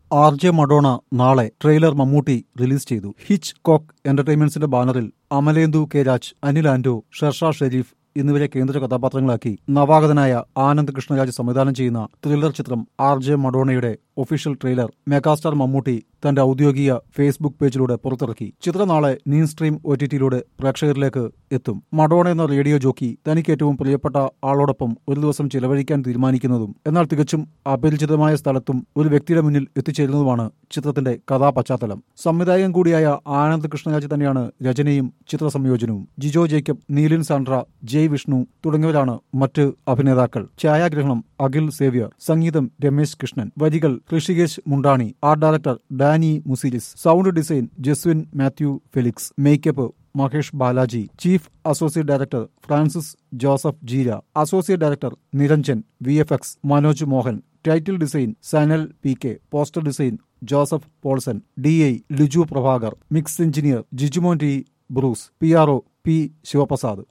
R J Madonna Naale trailer Mammootty release ചെയ്തു Hitchcock എന്റർടൈൻമെന്റ്സിന്റെ ബാനറിൽ അമലേന്ദു കെ രാജ് അനിൽ ആന്റോ ഷെർഷാ ഷെരീഫ് എന്നിവരെ കേന്ദ്ര കഥാപാത്രങ്ങളാക്കി നവാഗതനായ ആനന്ദ് കൃഷ്ണരാജ് സംവിധാനം ചെയ്യുന്ന ത്രില്ലർ ചിത്രം ആർ ജെ മഡോണയുടെ ഒഫീഷ്യൽ ട്രെയിലർ മെഗാസ്റ്റാർ മമ്മൂട്ടി തന്റെ ഔദ്യോഗിക ഫേസ്ബുക്ക് പേജിലൂടെ പുറത്തിറക്കി ചിത്രം Naale NeeStream O T ടിയിലൂടെ പ്രേക്ഷകരിലേക്ക് എത്തും മഡോണ എന്ന റേഡിയോ ജോക്കി തനിക്ക് ഏറ്റവും പ്രിയപ്പെട്ട ആളോടൊപ്പം ഒരു ദിവസം ചിലവഴിക്കാൻ തീരുമാനിക്കുന്നതും എന്നാൽ തികച്ചും അപരിചിതമായ സ്ഥലത്തും ഒരു വ്യക്തിയുടെ മുന്നിൽ എത്തിച്ചേരുന്നതുമാണ് ചിത്രത്തിന്റെ കഥാപശ്ചാത്തലം സംവിധായകൻ കൂടിയായ ആനന്ദ് കൃഷ്ണരാജ് തന്നെയാണ് രചനയും ചിത്ര സംയോജനവും ജിജോ ജേക്കബ് നീലിൻ സാൻഡ്ര ജയ് വിഷ്ണു തുടങ്ങിയവരാണ് മറ്റ് അഭിനേതാക്കൾ ഛായാഗ്രഹണം അഖിൽ സേവ്യർ സംഗീതം രമേശ് കൃഷ്ണൻ വരികൾ Rishikesh Mundani art director Danny Muziris sound design Jaswin Mathew Felix makeup Mahesh Balaji chief associate director Francis Joseph Jeera associate director Niranjan V F X Manoj Mohan title design Sanal P K poster design Joseph Paulson D I Liju Prabhakar mix engineer Jijumon T Bruce P R O P Sivaprasad